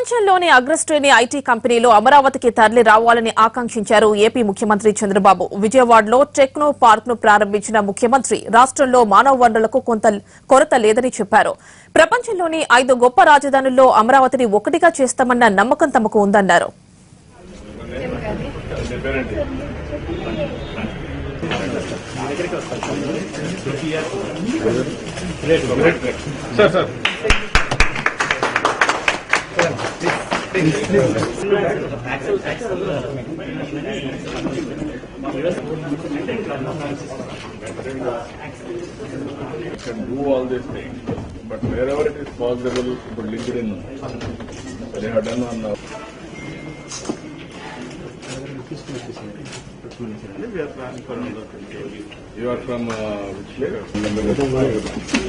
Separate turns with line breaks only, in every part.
ప్రపంచంలోని అగ్రశ్రేణి ఐటీ కంపెనీలు అమరావతికి తరలి రావాలని ఆకాంక్షించారు ఏపీ ముఖ్యమంత్రి చంద్రబాబు విజయవాడలో టెక్నో పార్క్ ను ప్రారంభించిన ముఖ్యమంత్రి రాష్ట్రంలో మానవ వనరులకు కొంత కొరత లేదని చెప్పారు ప్రపంచంలోని ఐదు గొప్ప రాజధానుల్లో అమరావతిని ఒకటిగా చేస్తామన్న నమ్మకం తమకు ఉందన్నారు
sir sir
can do all these things, but wherever it is possible, ఇప్పుడు LinkedIn they have done on uh, You are from uh, which place?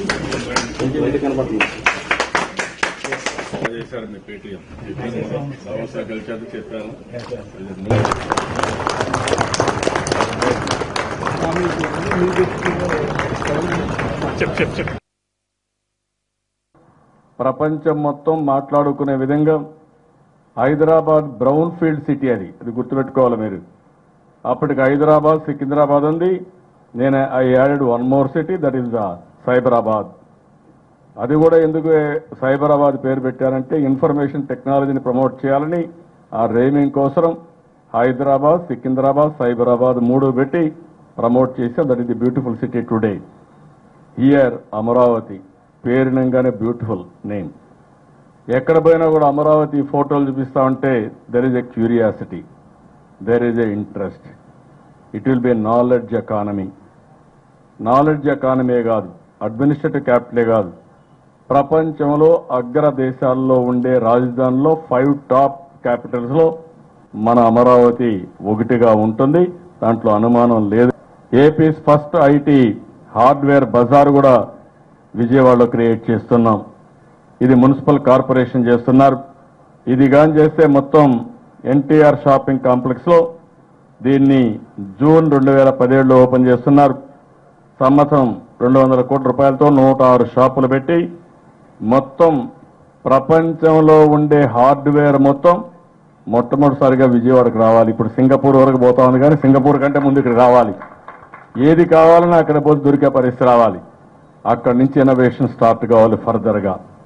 చేశారు మీ పేటీఎం సమస్య కలిసారు చెప్పాను
చెప్ చెప్ చెప్
ప్రపంచం మొత్తం మాట్లాడుకునే విధంగా హైదరాబాద్ బ్రౌన్ ఫీల్డ్ సిటీ అది అది గుర్తుపెట్టుకోవాలి మీరు అప్పటికి హైదరాబాద్ సికింద్రాబాద్ ఉంది నేను I added one more city that is the Cyberabad అది కూడా ఎందుకు సైబరాబాద్ పేరు పెట్టారంటే ఇన్ఫర్మేషన్ టెక్నాలజీని ప్రమోట్ చేయాలని ఆ రేమింగ్ కోసం హైదరాబాద్ సికింద్రాబాద్ సైబరాబాద్ మూడు పెట్టి ప్రమోట్ చేసాం that is the beautiful city today here Amaravati పేరునంగానే బ్యూటిఫుల్ నేమ్ ఎక్కడ పోయినా కూడా అమరావతి ఫోటోలు చూపిస్తా ఉంటే there is a curiosity there is a interest it will be knowledge economy knowledge economy కాదు అడ్మినిస్ట్రేటివ్ క్యాపిటలే కాదు ప్రపంచంలో అగ్ర దేశాల్లో ఉండే రాజధానిలో ఫైవ్ టాప్ క్యాపిటల్స్ లో మన అమరావతి ఒకటిగా ఉంటుంది దాంట్లో అనుమానం లేదు ఏపీస్ ఫస్ట్ ఐటీ హార్డ్వేర్ బజార్ కూడా విజయవాడలో క్రియేట్ చేస్తున్నాం ఇది మున్సిపల్ కార్పొరేషన్ చేస్తున్నారు ఇది గాని చేస్తే మొత్తం ఎన్టీఆర్ షాపింగ్ కాంప్లెక్స్ లో దీన్ని జూన్ రెండు వేల పదిహేడులో ఓపెన్ చేస్తున్నారు సంవత్సరం రెండు వందల కోట్ల రూపాయలతో నూట ఆరు షాపులు పెట్టి మొత్తం ప్రపంచంలో ఉండే హార్డ్వేర్ మొత్తం మొట్టమొదటిసారిగా విజయవాడకు రావాలి ఇప్పుడు సింగపూర్ వరకు పోతా ఉంది కానీ సింగపూర్ కంటే ముందు ఇక్కడ రావాలి ఏది కావాలన్నా అక్కడ పోతే దొరికే పరిస్థితి రావాలి అక్కడి నుంచి ఇన్నోవేషన్ స్టార్ట్ కావాలి ఫర్దర్ గా